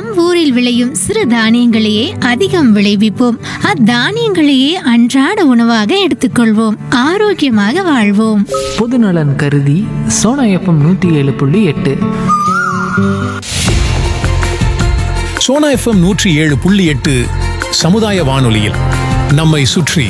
நம் ஊரில் விளையும் சிறு தானியங்களையே அதிகம் விளைவிப்போம் அத்தானியங்களையே அன்றாட உணவாக எடுத்துக்கொள்வோம் ஆரோக்கியமாக வாழ்வோம் பொதுநலன் கருதி சோனா எஃப்எம் நூற்றி ஏழு புள்ளி எட்டு சோனா எஃப்எம் நூற்றி ஏழு புள்ளி எட்டு சமுதாய வானொலியில் நம்மை சுற்றி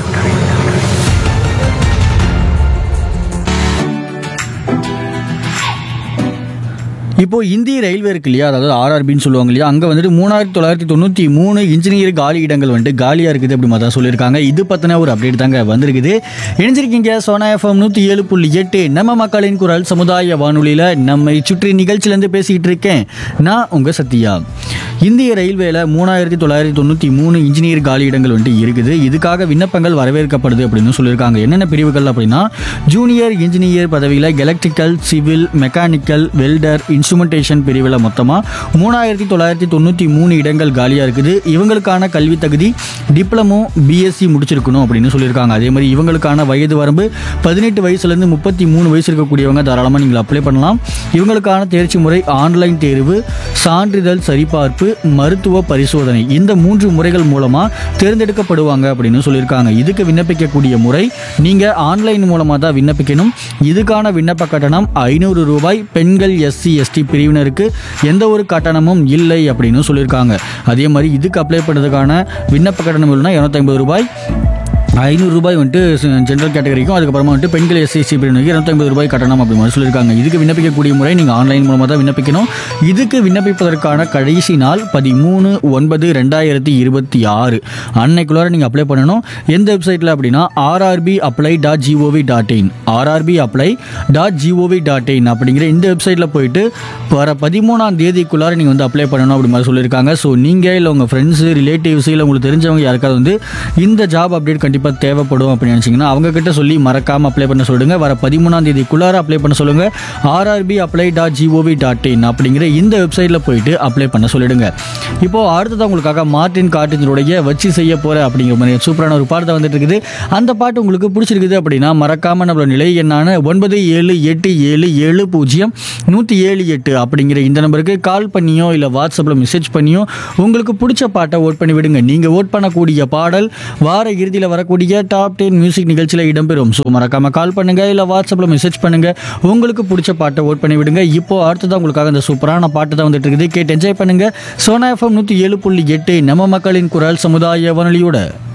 இப்போ இந்திய ரயில்வே இருக்கு இல்லையா அதாவது ஆர்ஆர்பின்னு சொல்லுவாங்க இல்லையா அங்கே வந்துட்டு மூணாயிரத்தி தொள்ளாயிரத்தி தொண்ணூற்றி மூணு இன்ஜினியர் காலி இடங்கள் வந்துட்டு காலியாக இருக்குது அப்படி மாதிரி தான் சொல்லியிருக்காங்க இது பற்றின ஒரு அப்டேட் தாங்க வந்திருக்குது இணைஞ்சிருக்கீங்க சோனா எஃப்எம் நூற்றி ஏழு புள்ளி எட்டு நம்ம மக்களின் குரல் சமுதாய வானொலியில் நம்மை சுற்றி நிகழ்ச்சியிலேருந்து பேசிக்கிட்டு இருக்கேன் நான் உங்கள் சத்யா இந்திய ரயில்வேல மூணாயிரத்தி தொள்ளாயிரத்தி தொண்ணூற்றி மூணு இன்ஜினியர் காலி இடங்கள் வந்துட்டு இருக்குது இதுக்காக விண்ணப்பங்கள் வரவேற்கப்படுது அப்படின்னு சொல்லியிருக்காங்க என்னென்ன பிரிவுகள் அப்படின்னா ஜூனியர் இன்ஜினியர் பதவியில் electrical civil mechanical welder instrumentation பிரிவில் மொத்தமாக மூணாயிரத்தி தொள்ளாயிரத்தி தொண்ணூற்றி மூணு இடங்கள் காலியாக இருக்குது இவங்களுக்கான கல்வி தகுதி டிப்ளமோ பிஎஸ்சி முடிச்சிருக்கணும் அப்படின்னு சொல்லியிருக்காங்க அதே மாதிரி இவங்களுக்கான வயது வரம்பு பதினெட்டு வயசுலேருந்து முப்பத்தி மூணு வயசு இருக்கக்கூடியவங்க தாராளமாக நீங்கள் அப்ளை பண்ணலாம் இவங்களுக்கான தேர்ச்சி முறை ஆன்லைன் தேர்வு சான்றிதழ் சரிபார்ப்பு மருத்துவ பரிசோதனை இந்த மூன்று முறைகள் மூலமாக தேர்ந்தெடுக்கப்படுவாங்க அப்படின்னு சொல்லியிருக்காங்க இதுக்கு விண்ணப்பிக்கக்கூடிய முறை நீங்கள் ஆன்லைன் மூலமாக தான் விண்ணப்பிக்கணும் இதுக்கான விண்ணப்ப கட்டணம் ஐநூறு ரூபாய் பெண்கள் எஸ்சி எஸ்டி பிரிவினருக்கு எந்த ஒரு கட்டணமும் இல்லை அப்படின்னு சொல்லியிருக்காங்க அதே மாதிரி இதுக்கு அப்ளை பண்ணுறதுக்கான விண்ணப்ப கட்டணம் இல்லைன்னா இரநூத்தி ரூபாய் ஐநூறு ரூபாய் வந்துட்டு ஜென்ரல் கேட்டகரிக்கும் அதுக்கப்புறமா வந்துட்டு பெண்கள் எஸ்சிசி பிரிவினருக்கு இரநூத்தி ரூபாய் கட்டணம் அப்படி மாதிரி சொல்லியிருக்காங்க இதுக்கு விண்ணப்பிக்கக்கூடிய முறை நீங்கள் ஆன்லைன் மூலமாக தான் விண்ணப்பிக்கணும் இதுக்கு விண்ணப்பிப்பதற்கான கடைசி நாள் பதிமூணு ஒன்பது ரெண்டாயிரத்தி இருபத்தி ஆறு அன்னைக்குள்ளார நீங்கள் அப்ளை பண்ணணும் எந்த வெப்சைட்டில் அப்படின்னா RRB apply dot G O V dot in RRB apply dot G O V dot in அப்படிங்கிற இந்த வெப்சைட்டில் போயிட்டு வர பதிமூணாம் தேதிக்குள்ளார நீங்கள் வந்து அப்ளை பண்ணணும் அப்படி மாதிரி சொல்லியிருக்காங்க ஸோ நீங்கள் இல்லை உங்கள் ஃப்ரெண்ட்ஸு ரிலேட்டிவ்ஸ் இல்லை உங்களுக்கு தெரிஞ்சவங்க யாருக்காவது வந்து இந்த ஜாப் அப்டேட் கண்டிப்பாக தேவைப்படும் அப்படின்னு நினச்சிங்கன்னா அவங்க கிட்ட சொல்லி மறக்காமல் அப்ளை பண்ண சொல்லுங்க வர பதிமூணாம் தேதிக்குள்ளார அப்ளை பண்ண சொல்லுங்க RRB apply dot G O V dot in அப்படிங்கிற இந்த வெப்சைட்டில் போயிட்டு அப்ளை பண்ண சொல்லிடுங்க இப்போ அடுத்தது உங்களுக்காக மார்டின் கார்டினுடைய வச்சு செய்ய போற அப்படிங்கிற மாதிரி சூப்பரான ஒரு பாட்டு வந்துட்டு இருக்குது அந்த பாட்டு உங்களுக்கு பிடிச்சிருக்குது அப்படின்னா மறக்காம நம்மளோட நிலை எண்ணான ஒன்பது ஏழு எட்டு ஏழு ஏழு பூஜ்ஜியம் நூற்றி ஏழு எட்டு அப்படிங்கிற இந்த நம்பருக்கு கால் பண்ணியோ இல்லை வாட்ஸ்அப்பில் மெசேஜ் பண்ணியோ உங்களுக்கு பிடிச்ச பாட்டை ஓட் பண்ணி விடுங்க நீங்கள் ஓட் பண்ணக்கூடிய பாடல் வார இறுதியில் வரக்கூடிய டாப் டென் மியூசிக் நிகழ்ச்சியில் இடம்பெறும் ஸோ மறக்காம கால் பண்ணுங்க இல்லை வாட்ஸ்அப்பில் மெசேஜ் பண்ணுங்க உங்களுக்கு பிடிச்ச பாட்டை ஓட் பண்ணி விடுங்க இப்போ அடுத்ததான் உங்களுக்காக இந்த சூப்பரான பாட்டு தான் வந்துட்டு இருக்குது கேட்டு என்ஜாய் பண்ணுங்க சோனா எஃப்எம் நூற்றி ஏழு புள்ளி எட்டு நம்ம மக்களின் குரல் சமுதாய வானொலியோட